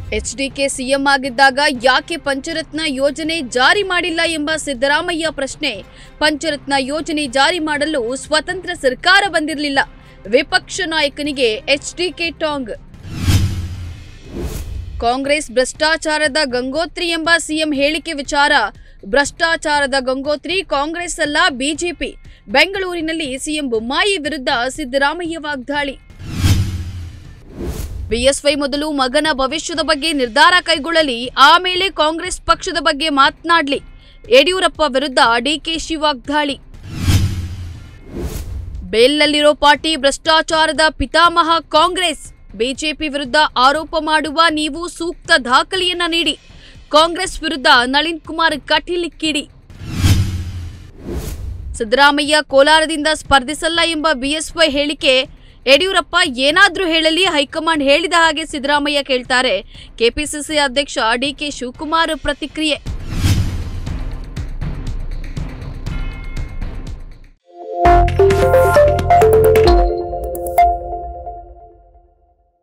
HDK CM ಆಗಿದ್ದಾಗ ಯಾಕೆ ಪಂಚರತ್ನ ಯೋಜನೆ ಜಾರಿ ಮಾಡಿಲ್ಲ ಎಂಬ ಸಿದ್ದರಾಮಯ್ಯ ಪ್ರಶ್ನೆ ಪಂಚರತ್ನ ಯೋಜನೆ ಜಾರಿ ಮಾಡಲು ಸ್ವತಂತ್ರ ಸರ್ಕಾರ ಬಂದಿರಲಿಲ್ಲ ವಿಪಕ್ಷ ನಾಯಕನಿಗೆ ಎಚ್ಡಿಕೆ ಟಾಂಗ್ ಕಾಂಗ್ರೆಸ್ ಭ್ರಷ್ಟಾಚಾರದ ಗಂಗೋತ್ರಿ ಎಂಬ ಸಿಎಂ ಹೇಳಿಕೆ ವಿಚಾರ ಭ್ರಷ್ಟಾಚಾರದ ಗಂಗೋತ್ರಿ ಕಾಂಗ್ರೆಸ್ ಅಲ್ಲ ಬಿಜೆಪಿ ಬೆಂಗಳೂರಿನಲ್ಲಿ ಸಿಎಂ ಬೊಮ್ಮಾಯಿ ವಿರುದ್ಧ ಸಿದ್ದರಾಮಯ್ಯ ವಾಗ್ದಾಳಿ ಬಿಎಸ್ವೈ ಮೊದಲು ಮಗನ ಭವಿಷ್ಯದ ಬಗ್ಗೆ ನಿರ್ಧಾರ ಕೈಗೊಳ್ಳಲಿ ಆಮೇಲೆ ಕಾಂಗ್ರೆಸ್ ಪಕ್ಷದ ಬಗ್ಗೆ ಮಾತನಾಡಲಿ ಯಡಿಯೂರಪ್ಪ ವಿರುದ್ಧ ಡಿಕೆಶಿ ವಾಗ್ದಾಳಿ ಬೇಲ್ನಲ್ಲಿರೋ ಪಾರ್ಟಿ ಭ್ರಷ್ಟಾಚಾರದ ಪಿತಾಮಹ ಕಾಂಗ್ರೆಸ್ ಬಿಜೆಪಿ ವಿರುದ್ಧ ಆರೋಪ ಮಾಡುವ ನೀವು ಸೂಕ್ತ ದಾಖಲೆಯನ್ನ ನೀಡಿ ಕಾಂಗ್ರೆಸ್ ವಿರುದ್ಧ ನಳಿನ್ ಕುಮಾರ್ ಕಟೀಲಿಕ್ಕಿಡಿ ಸಿದ್ದರಾಮಯ್ಯ ಕೋಲಾರದಿಂದ ಸ್ಪರ್ಧಿಸಲ್ಲ ಎಂಬ ಬಿಎಸ್ವೈ ಹೇಳಿಕೆ ಯಡಿಯೂರಪ್ಪ ಏನಾದ್ರೂ ಹೇಳಲಿ ಹೈಕಮಾಂಡ್ ಹೇಳಿದ ಹಾಗೆ ಸಿದ್ದರಾಮಯ್ಯ ಕೇಳ್ತಾರೆ ಕೆಪಿಸಿಸಿ ಅಧ್ಯಕ್ಷ ಡಿಕೆ ಶಿವಕುಮಾರ್ ಪ್ರತಿಕ್ರಿಯೆ